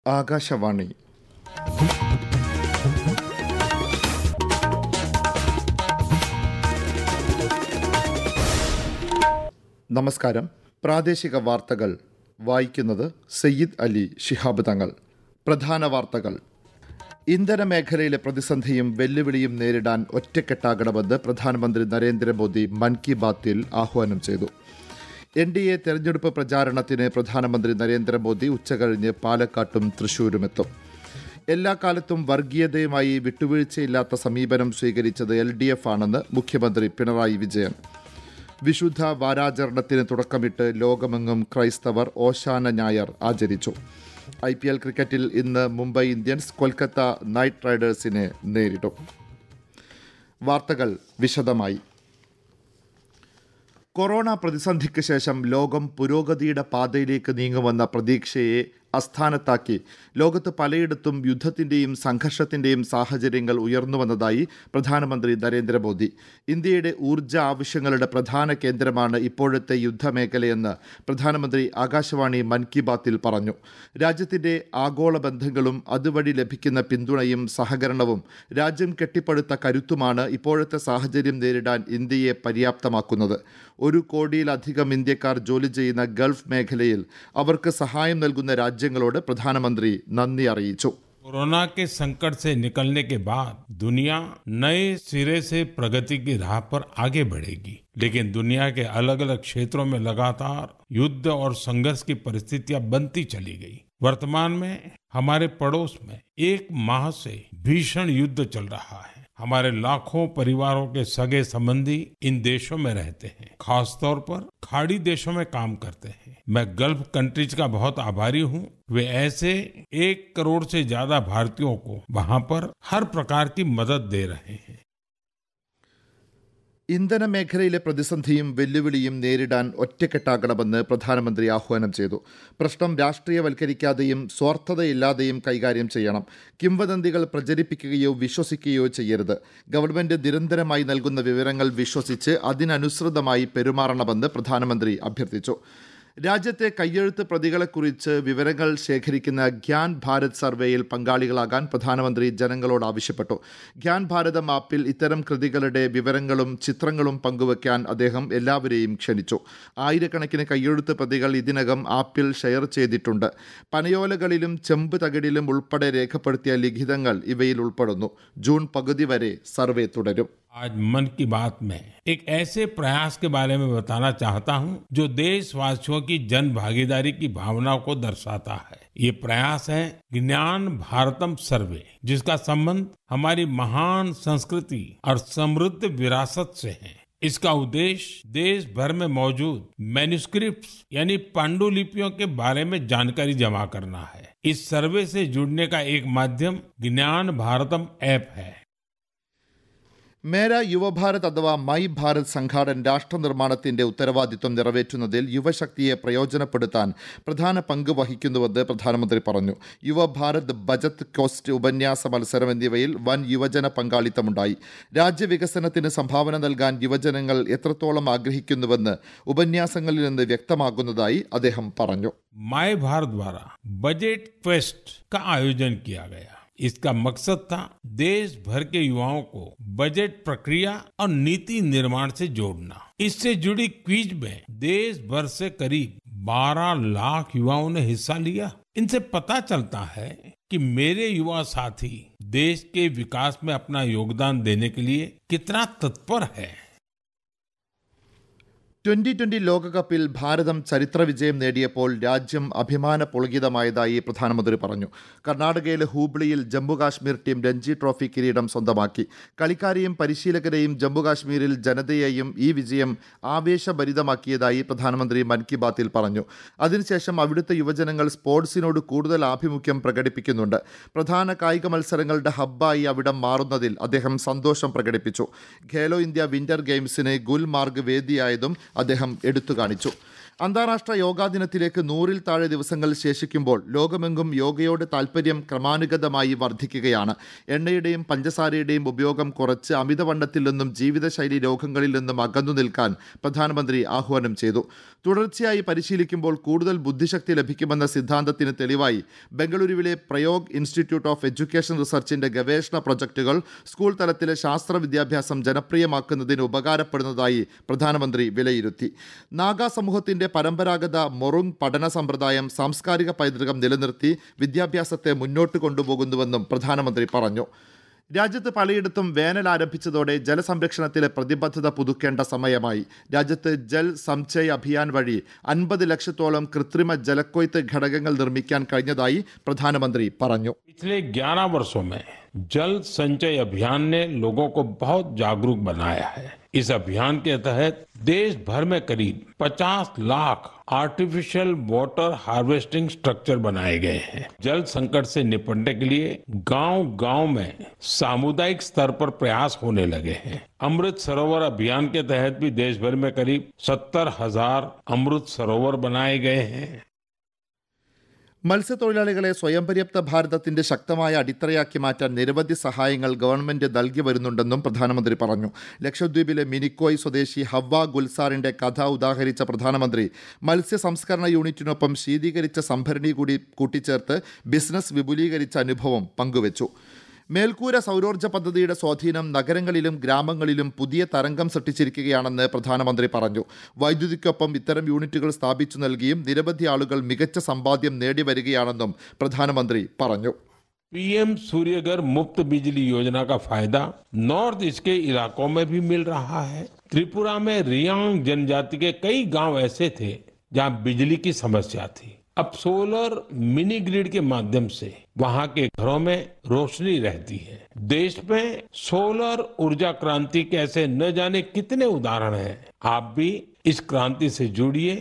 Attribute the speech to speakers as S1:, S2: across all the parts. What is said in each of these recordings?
S1: ആകാശവാണി നമസ്കാരം പ്രാദേശിക വാർത്തകൾ വായിക്കുന്നത് സയ്യിദ് അലി ശിഹാബ് തങ്ങൾ പ്രധാന വാർത്തകൾ ഇന്ധന മേഖലയിലെ പ്രതിസന്ധിയും വെല്ലുവിളിയും നേരിടാൻ ഒറ്റക്കെട്ടാകണമെന്ന് പ്രധാനമന്ത്രി നരേന്ദ്രമോദി മൻ കി ബാത്തിൽ ആഹ്വാനം ചെയ്തു എൻ ഡി എ തെരഞ്ഞെടുപ്പ് പ്രചാരണത്തിന് പ്രധാനമന്ത്രി നരേന്ദ്രമോദി ഉച്ചകഴിഞ്ഞ് പാലക്കാട്ടും തൃശൂരുമെത്തും എല്ലാ കാലത്തും വർഗീയതയുമായി വിട്ടുവീഴ്ചയില്ലാത്ത സമീപനം സ്വീകരിച്ചത് എൽ ഡി എഫ് ആണെന്ന് മുഖ്യമന്ത്രി പിണറായി വിജയൻ വിശുദ്ധ വാരാചരണത്തിന് തുടക്കമിട്ട് ലോകമെങ്ങും ക്രൈസ്തവർ ഓശാന ഞായർ ആചരിച്ചു ഐ പി എൽ ക്രിക്കറ്റിൽ ഇന്ന് മുംബൈ ഇന്ത്യൻസ് കൊൽക്കത്ത നൈറ്റ് റൈഡേഴ്സിനെ നേരിടും വാർത്തകൾ വിശദമായി കൊറോണ പ്രതിസന്ധിക്ക് ശേഷം ലോകം പുരോഗതിയുടെ പാതയിലേക്ക് നീങ്ങുമെന്ന പ്രതീക്ഷയെ അസ്ഥാനത്താക്കി ലോകത്ത് പലയിടത്തും യുദ്ധത്തിന്റെയും സംഘർഷത്തിന്റെയും സാഹചര്യങ്ങൾ ഉയർന്നു വന്നതായി പ്രധാനമന്ത്രി നരേന്ദ്രമോദി ഇന്ത്യയുടെ ഊർജ്ജ ആവശ്യങ്ങളുടെ പ്രധാന കേന്ദ്രമാണ് ഇപ്പോഴത്തെ യുദ്ധമേഖലയെന്ന് പ്രധാനമന്ത്രി ആകാശവാണി മൻ കി ബാത്തിൽ പറഞ്ഞു രാജ്യത്തിന്റെ ആഗോള ബന്ധങ്ങളും അതുവഴി ലഭിക്കുന്ന പിന്തുണയും സഹകരണവും രാജ്യം കെട്ടിപ്പടുത്ത കരുത്തുമാണ് ഇപ്പോഴത്തെ സാഹചര്യം നേരിടാൻ ഇന്ത്യയെ പര്യാപ്തമാക്കുന്നത് ഒരു കോടിയിലധികം ഇന്ത്യക്കാർ ജോലി ചെയ്യുന്ന ഗൾഫ് മേഖലയിൽ അവർക്ക് സഹായം നൽകുന്ന രാജ്യങ്ങളോട് പ്രധാനമന്ത്രി നന്ദി അറിയിച്ചു
S2: कोरोना के संकट से निकलने के बाद दुनिया नए सिरे से प्रगति की राह पर आगे बढ़ेगी लेकिन दुनिया के अलग अलग क्षेत्रों में लगातार युद्ध और संघर्ष की परिस्थितियां बनती चली गई वर्तमान में हमारे पड़ोस में एक माह से भीषण युद्ध चल रहा है हमारे लाखों परिवारों के सगे संबंधी इन देशों में रहते हैं खासतौर पर खाड़ी देशों में काम करते हैं मैं गल्फ कंट्रीज का बहुत आभारी हूं वे ऐसे एक करोड़ से ज्यादा भारतीयों को वहां पर हर प्रकार की मदद दे रहे हैं
S1: ഇന്ധന മേഖലയിലെ പ്രതിസന്ധിയും വെല്ലുവിളിയും നേരിടാൻ ഒറ്റക്കെട്ടാകണമെന്ന് പ്രധാനമന്ത്രി ആഹ്വാനം ചെയ്തു പ്രശ്നം രാഷ്ട്രീയവൽക്കരിക്കാതെയും സ്വാർത്ഥതയില്ലാതെയും കൈകാര്യം ചെയ്യണം കിംവദന്തികൾ പ്രചരിപ്പിക്കുകയോ വിശ്വസിക്കുകയോ ചെയ്യരുത് ഗവൺമെന്റ് നിരന്തരമായി നൽകുന്ന വിവരങ്ങൾ വിശ്വസിച്ച് അതിനനുസൃതമായി പെരുമാറണമെന്ന് പ്രധാനമന്ത്രി അഭ്യർത്ഥിച്ചു രാജ്യത്തെ കയ്യെഴുത്ത് പ്രതികളെക്കുറിച്ച് വിവരങ്ങൾ ശേഖരിക്കുന്ന ഗ്യാൻ ഭാരത് സർവേയിൽ പങ്കാളികളാകാൻ പ്രധാനമന്ത്രി ജനങ്ങളോട് ആവശ്യപ്പെട്ടു ഗ്യാൻ ഭാരതം ആപ്പിൽ ഇത്തരം കൃതികളുടെ വിവരങ്ങളും ചിത്രങ്ങളും പങ്കുവയ്ക്കാൻ അദ്ദേഹം എല്ലാവരെയും ക്ഷണിച്ചു ആയിരക്കണക്കിന് കയ്യെഴുത്ത് പ്രതികൾ ഇതിനകം ആപ്പിൽ ഷെയർ ചെയ്തിട്ടുണ്ട് പനയോലകളിലും ചെമ്പ് തകിടിലും ഉൾപ്പെടെ രേഖപ്പെടുത്തിയ ലിഖിതങ്ങൾ ഇവയിൽ ഉൾപ്പെടുന്നു ജൂൺ പകുതി വരെ സർവേ തുടരും
S2: आज मन की बात में एक ऐसे प्रयास के बारे में बताना चाहता हूं जो देशवासियों की जन भागीदारी की भावना को दर्शाता है ये प्रयास है ज्ञान भारतम सर्वे जिसका संबंध हमारी महान संस्कृति और समृद्ध विरासत से है इसका उद्देश्य देश भर में मौजूद मैन्युस्क्रिप्ट्स यानी पांडुलिपियों के बारे में जानकारी जमा करना है इस सर्वे से जुड़ने का एक माध्यम ज्ञान भारतम ऐप है
S1: മേര യുവഭാരത് അഥവാ മൈ ഭാരത് സംഘാടൻ രാഷ്ട്ര നിർമ്മാണത്തിന്റെ ഉത്തരവാദിത്വം നിറവേറ്റുന്നതിൽ യുവശക്തിയെ പ്രയോജനപ്പെടുത്താൻ പ്രധാന പങ്ക് വഹിക്കുന്നുവെന്ന് പ്രധാനമന്ത്രി പറഞ്ഞു യുവഭാരത് ബജറ്റ് കോസ്റ്റ് ഉപന്യാസ മത്സരം എന്നിവയിൽ വൻ യുവജന പങ്കാളിത്തമുണ്ടായി രാജ്യവികസനത്തിന് സംഭാവന നൽകാൻ യുവജനങ്ങൾ എത്രത്തോളം ആഗ്രഹിക്കുന്നുവെന്ന് ഉപന്യാസങ്ങളിൽ നിന്ന് വ്യക്തമാകുന്നതായി അദ്ദേഹം പറഞ്ഞു
S2: माय भारत द्वारा बजट क्वेस्ट का आयोजन किया गया इसका मकसद था देश भर के युवाओं को बजट प्रक्रिया और नीति निर्माण से जोड़ना इससे जुड़ी क्विज में देश भर से करीब 12 लाख युवाओं ने हिस्सा लिया इनसे पता चलता है कि मेरे युवा साथी देश के विकास में अपना योगदान देने के लिए कितना तत्पर है
S1: ട്വന്റി ട്വന്റി ലോകകപ്പിൽ ഭാരതം ചരിത്ര വിജയം നേടിയപ്പോൾ രാജ്യം അഭിമാന പുളകിതമായതായി പ്രധാനമന്ത്രി പറഞ്ഞു കർണാടകയിലെ ഹൂബ്ലിയിൽ ജമ്മുകാശ്മീർ ടീം രഞ്ജി ട്രോഫി കിരീടം സ്വന്തമാക്കി കളിക്കാരെയും പരിശീലകരെയും ജമ്മുകാശ്മീരിൽ ജനതയെയും ഈ വിജയം ആവേശഭരിതമാക്കിയതായി പ്രധാനമന്ത്രി മൻ കി ബാത്തിൽ പറഞ്ഞു അതിനുശേഷം അവിടുത്തെ യുവജനങ്ങൾ സ്പോർട്സിനോട് കൂടുതൽ ആഭിമുഖ്യം പ്രകടിപ്പിക്കുന്നുണ്ട് പ്രധാന കായിക മത്സരങ്ങളുടെ ഹബ്ബായി അവിടം മാറുന്നതിൽ അദ്ദേഹം സന്തോഷം പ്രകടിപ്പിച്ചു ഖേലോ ഇന്ത്യ വിന്റർ ഗെയിംസിന് ഗുൽമാർഗ് വേദിയായതും അദ്ദേഹം എടുത്തു കാണിച്ചു അന്താരാഷ്ട്ര യോഗാ ദിനത്തിലേക്ക് നൂറിൽ താഴെ ദിവസങ്ങൾ ശേഷിക്കുമ്പോൾ ലോകമെങ്ങും യോഗയോട് താൽപ്പര്യം ക്രമാനുഗതമായി വർദ്ധിക്കുകയാണ് എണ്ണയുടെയും പഞ്ചസാരയുടെയും ഉപയോഗം കുറച്ച് അമിതവണ്ണത്തിൽ നിന്നും ജീവിതശൈലി രോഗങ്ങളിൽ നിന്നും അകന്നു നിൽക്കാൻ പ്രധാനമന്ത്രി ആഹ്വാനം ചെയ്തു തുടർച്ചയായി പരിശീലിക്കുമ്പോൾ കൂടുതൽ ബുദ്ധിശക്തി ലഭിക്കുമെന്ന സിദ്ധാന്തത്തിന് തെളിവായി ബംഗളൂരുവിലെ പ്രയോഗ് ഇൻസ്റ്റിറ്റ്യൂട്ട് ഓഫ് എഡ്യൂക്കേഷൻ റിസർച്ചിന്റെ ഗവേഷണ പ്രൊജക്ടുകൾ സ്കൂൾ തലത്തിലെ ശാസ്ത്ര വിദ്യാഭ്യാസം ജനപ്രിയമാക്കുന്നതിന് ഉപകാരപ്പെടുന്നതായി പ്രധാനമന്ത്രി വിലയിരുത്തി നാഗാ സമൂഹത്തിന്റെ പരമ്പരാഗത മൊറുങ് പഠന സമ്പ്രദായം സാംസ്കാരിക പൈതൃകം നിലനിർത്തി വിദ്യാഭ്യാസത്തെ മുന്നോട്ട് കൊണ്ടുപോകുന്നുവെന്നും പ്രധാനമന്ത്രി പറഞ്ഞു രാജ്യത്ത് പലയിടത്തും വേനൽ ആരംഭിച്ചതോടെ ജലസംരക്ഷണത്തിലെ പ്രതിബദ്ധത പുതുക്കേണ്ട സമയമായി രാജ്യത്ത് ജൽ സംചയ് അഭിയാൻ വഴി അൻപത് ലക്ഷത്തോളം കൃത്രിമ ജലക്കൊയ്ത്ത് ഘടകങ്ങൾ നിർമ്മിക്കാൻ കഴിഞ്ഞതായി പ്രധാനമന്ത്രി പറഞ്ഞു
S2: पिछले 11 वर्षों में जल संचय अभियान ने लोगों को बहुत जागरूक बनाया है इस अभियान के तहत देश भर में करीब 50 lakh artificial water harvesting structure बनाए गए हैं जल संकट से निपटने के लिए गांव-गांव में सामुदायिक स्तर पर प्रयास होने लगे हैं अमृत सरोवर अभियान के तहत भी देश भर में करीब सत्तर हजार अमृत सरोवर बनाए गए हैं
S1: മത്സ്യത്തൊഴിലാളികളെ സ്വയം പര്യാപ്ത ഭാരതത്തിന്റെ ശക്തമായ അടിത്തറയാക്കി മാറ്റാൻ നിരവധി സഹായങ്ങൾ ഗവൺമെന്റ് നൽകി വരുന്നുണ്ടെന്നും പ്രധാനമന്ത്രി പറഞ്ഞു ലക്ഷദ്വീപിലെ മിനിക്കോയ് സ്വദേശി ഹവ്വ ഗുൽസാറിന്റെ കഥ ഉദാഹരിച്ച പ്രധാനമന്ത്രി മത്സ്യ സംസ്കരണ യൂണിറ്റിനൊപ്പം ശീതീകരിച്ച സംഭരണി കൂടി കൂട്ടിച്ചേർത്ത് ബിസിനസ് വിപുലീകരിച്ച അനുഭവം പങ്കുവച്ചു മേൽക്കൂര സൗരോർജ്ജ പദ്ധതിയുടെ സ്വാധീനം നഗരങ്ങളിലും ഗ്രാമങ്ങളിലും പുതിയ തരംഗം സൃഷ്ടിച്ചിരിക്കുകയാണെന്ന് പ്രധാനമന്ത്രി പറഞ്ഞു വൈദ്യുതിക്കൊപ്പം ഇത്തരം യൂണിറ്റുകൾ സ്ഥാപിച്ചു നൽകിയും നിരവധി ആളുകൾ മികച്ച സമ്പാദ്യം നേടിവരികയാണെന്നും പ്രധാനമന്ത്രി പറഞ്ഞു
S2: पीएम सूर्यघर मुफ्त बिजली योजना का फायदा नॉर्थ ईस्ट के इलाकों में भी मिल रहा है त्रिपुरा में रियांग जनजाति के कई गांव ऐसे थे जहां बिजली की समस्या थी अब सोलर मिनी ग्रिड के माध्यम से वहां के घरों में रोशनी रहती है देश में सोलर ऊर्जा क्रांति के ऐसे न जाने कितने उदाहरण हैं आप भी इस क्रांति से जुड़िए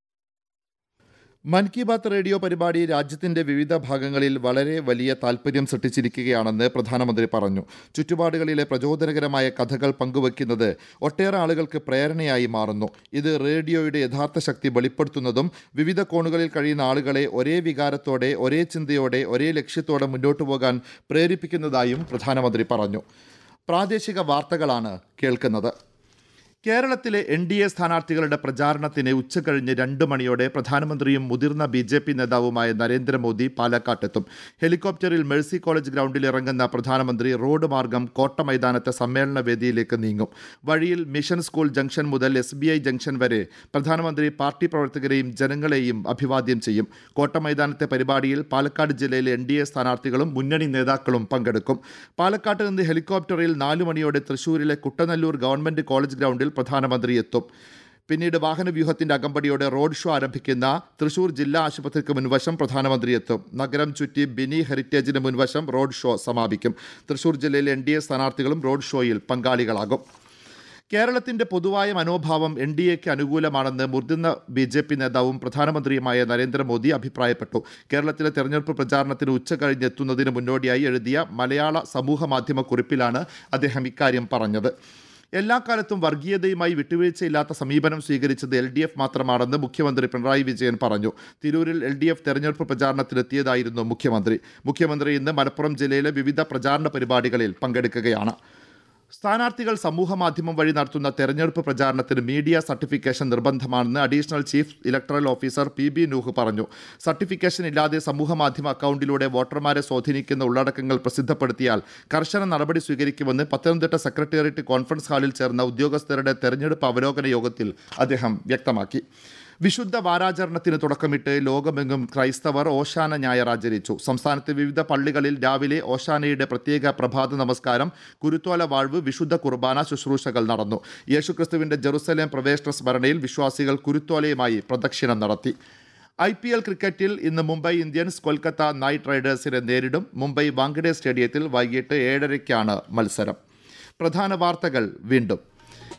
S1: മൻ കി ബാത്ത് റേഡിയോ പരിപാടി രാജ്യത്തിന്റെ വിവിധ ഭാഗങ്ങളിൽ വളരെ വലിയ താൽപ്പര്യം സൃഷ്ടിച്ചിരിക്കുകയാണെന്ന് പ്രധാനമന്ത്രി പറഞ്ഞു ചുറ്റുപാടുകളിലെ പ്രചോദനകരമായ കഥകൾ പങ്കുവയ്ക്കുന്നത് ഒട്ടേറെ ആളുകൾക്ക് പ്രേരണയായി മാറുന്നു ഇത് റേഡിയോയുടെ യഥാർത്ഥ ശക്തി വെളിപ്പെടുത്തുന്നതും വിവിധ കോണുകളിൽ കഴിയുന്ന ആളുകളെ ഒരേ വികാരത്തോടെ ഒരേ ചിന്തയോടെ ഒരേ ലക്ഷ്യത്തോടെ മുന്നോട്ടു പോകാൻ പ്രേരിപ്പിക്കുന്നതായും പ്രധാനമന്ത്രി പറഞ്ഞു പ്രാദേശിക വാർത്തകളാണ് കേൾക്കുന്നത് കേരളത്തിലെ എൻ ഡി എ സ്ഥാനാർത്ഥികളുടെ പ്രചാരണത്തിന് ഉച്ചകഴിഞ്ഞ് രണ്ട് മണിയോടെ പ്രധാനമന്ത്രിയും മുതിർന്ന ബി ജെ പി നേതാവുമായ നരേന്ദ്രമോദി പാലക്കാട്ടെത്തും ഹെലികോപ്റ്ററിൽ മെഴ്സി കോളേജ് ഗ്രൗണ്ടിൽ ഇറങ്ങുന്ന പ്രധാനമന്ത്രി റോഡ് മാർഗം കോട്ട മൈതാനത്തെ സമ്മേളന വേദിയിലേക്ക് നീങ്ങും വഴിയിൽ മിഷൻ സ്കൂൾ ജംഗ്ഷൻ മുതൽ എസ് ബി ഐ ജംഗ്ഷൻ വരെ പ്രധാനമന്ത്രി പാർട്ടി പ്രവർത്തകരെയും ജനങ്ങളെയും അഭിവാദ്യം ചെയ്യും കോട്ട മൈതാനത്തെ പരിപാടിയിൽ പാലക്കാട് ജില്ലയിലെ എൻ ഡി എ സ്ഥാനാർത്ഥികളും മുന്നണി നേതാക്കളും പങ്കെടുക്കും പാലക്കാട്ട് നിന്ന് ഹെലികോപ്റ്ററിൽ നാലു മണിയോടെ തൃശൂരിലെ കുട്ടനല്ലൂർ ഗവൺമെന്റ് കോളേജ് ഗ്രൗണ്ടിൽ പ്രധാനമന്ത്രി എത്തും പിന്നീട് വാഹനവ്യൂഹത്തിന്റെ അകമ്പടിയോടെ റോഡ് ഷോ ആരംഭിക്കുന്ന തൃശൂർ ജില്ലാ ആശുപത്രിക്ക് മുൻവശം പ്രധാനമന്ത്രി എത്തും നഗരം ചുറ്റി ബിനി ഹെറിറ്റേജിന് മുൻവശം റോഡ് ഷോ സമാപിക്കും തൃശൂർ ജില്ലയിലെ എൻ ഡി എ സ്ഥാനാർത്ഥികളും റോഡ് ഷോയിൽ പങ്കാളികളാകും കേരളത്തിന്റെ പൊതുവായ മനോഭാവം എൻ ഡി എക്ക് അനുകൂലമാണെന്ന് മുതിർന്ന ബി ജെ പി നേതാവും പ്രധാനമന്ത്രിയുമായ നരേന്ദ്രമോദി അഭിപ്രായപ്പെട്ടു കേരളത്തിലെ തെരഞ്ഞെടുപ്പ് പ്രചാരണത്തിന് ഉച്ച കഴിഞ്ഞെത്തുന്നതിന് മുന്നോടിയായി എഴുതിയ മലയാള സമൂഹ മാധ്യമ കുറിപ്പിലാണ് അദ്ദേഹം ഇക്കാര്യം പറഞ്ഞത് എല്ലാ കാലത്തും വർഗീയതയുമായി വിട്ടുവീഴ്ചയില്ലാത്ത സമീപനം സ്വീകരിച്ചത് എൽ ഡി എഫ് മാത്രമാണെന്ന് മുഖ്യമന്ത്രി പിണറായി വിജയൻ പറഞ്ഞു തിരൂരിൽ എൽ ഡി എഫ് തെരഞ്ഞെടുപ്പ് പ്രചാരണത്തിലെത്തിയതായിരുന്നു മുഖ്യമന്ത്രി മുഖ്യമന്ത്രി ഇന്ന് മലപ്പുറം ജില്ലയിലെ വിവിധ പ്രചാരണ പരിപാടികളിൽ പങ്കെടുക്കുകയാണ് സ്ഥാനാർത്ഥികൾ സമൂഹ മാധ്യമം വഴി നടത്തുന്ന തെരഞ്ഞെടുപ്പ് പ്രചാരണത്തിന് മീഡിയ സർട്ടിഫിക്കേഷൻ നിർബന്ധമാണെന്ന് additional chief electoral officer P B Nooh പറഞ്ഞു സർട്ടിഫിക്കേഷൻ ഇല്ലാതെ സമൂഹ മാധ്യമ അക്കൗണ്ടിലൂടെ വോട്ടർമാരെ സ്വാധീനിക്കുന്ന ഉള്ളടക്കങ്ങൾ പ്രസിദ്ധപ്പെടുത്തിയാൽ കർശന നടപടി സ്വീകരിക്കുമെന്ന് പത്തനംതിട്ട സെക്രട്ടേറിയറ്റ് കോൺഫറൻസ് ഹാളിൽ ചേർന്ന ഉദ്യോഗസ്ഥരുടെ തെരഞ്ഞെടുപ്പ് അവലോകന യോഗത്തിൽ അദ്ദേഹം വ്യക്തമാക്കി വിശുദ്ധ വാരാചരണത്തിന് തുടക്കമിട്ട് ലോകമെങ്ങും ക്രൈസ്തവർ ഓശാന ഞായർ ആചരിച്ചു സംസ്ഥാനത്തെ വിവിധ പള്ളികളിൽ രാവിലെ ഓശാനയുടെ പ്രത്യേക പ്രഭാത നമസ്കാരം കുരുത്തോല വാഴ്വ് വിശുദ്ധ കുർബാന ശുശ്രൂഷകൾ നടന്നു യേശുക്രിസ്തുവിന്റെ ജെറുസലേം പ്രവേശന സ്മരണയിൽ വിശ്വാസികൾ കുരുത്തോലയുമായി പ്രദക്ഷിണം നടത്തി ഐ പി എൽ ക്രിക്കറ്റിൽ ഇന്ന് മുംബൈ ഇന്ത്യൻസ് കൊൽക്കത്ത നൈറ്റ് റൈഡേഴ്സിനെ നേരിടും മുംബൈ വാങ്കഡെ സ്റ്റേഡിയത്തിൽ വൈകിട്ട് ഏഴരയ്ക്കാണ് മത്സരം പ്രധാന വാർത്തകൾ വീണ്ടും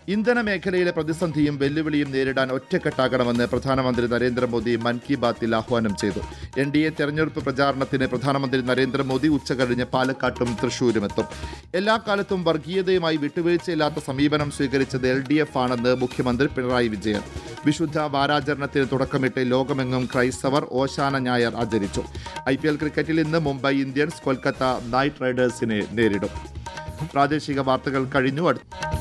S1: ഇന്ധന മേഖലയിലെ പ്രതിസന്ധിയും വെല്ലുവിളിയും നേരിടാൻ ഒറ്റക്കെട്ടാകണമെന്ന് പ്രധാനമന്ത്രി നരേന്ദ്രമോദി മൻ കി ബാത്തിൽ ആഹ്വാനം ചെയ്തു എൻ ഡി എ തെരഞ്ഞെടുപ്പ് പ്രചാരണത്തിന് പ്രധാനമന്ത്രി നരേന്ദ്രമോദി ഉച്ചകഴിഞ്ഞ് പാലക്കാട്ടും തൃശൂരുമെത്തും എല്ലാ കാലത്തും വർഗീയതയുമായി വിട്ടുവീഴ്ചയില്ലാത്ത സമീപനം സ്വീകരിച്ചത് എൽ ഡി എഫ് ആണെന്ന് മുഖ്യമന്ത്രി പിണറായി വിജയൻ വിശുദ്ധ വാരാചരണത്തിന് തുടക്കമിട്ട് ലോകമെങ്ങും ക്രൈസ്തവർ ഓശാന ഞായർ ആചരിച്ചു ഐ പി എൽ ക്രിക്കറ്റിൽ ഇന്ന് മുംബൈ ഇന്ത്യൻസ് കൊൽക്കത്ത നൈറ്റ് റൈഡേഴ്സിനെ നേരിടും പ്രാദേശിക വാർത്തകൾ കഴിഞ്ഞു അടുത്ത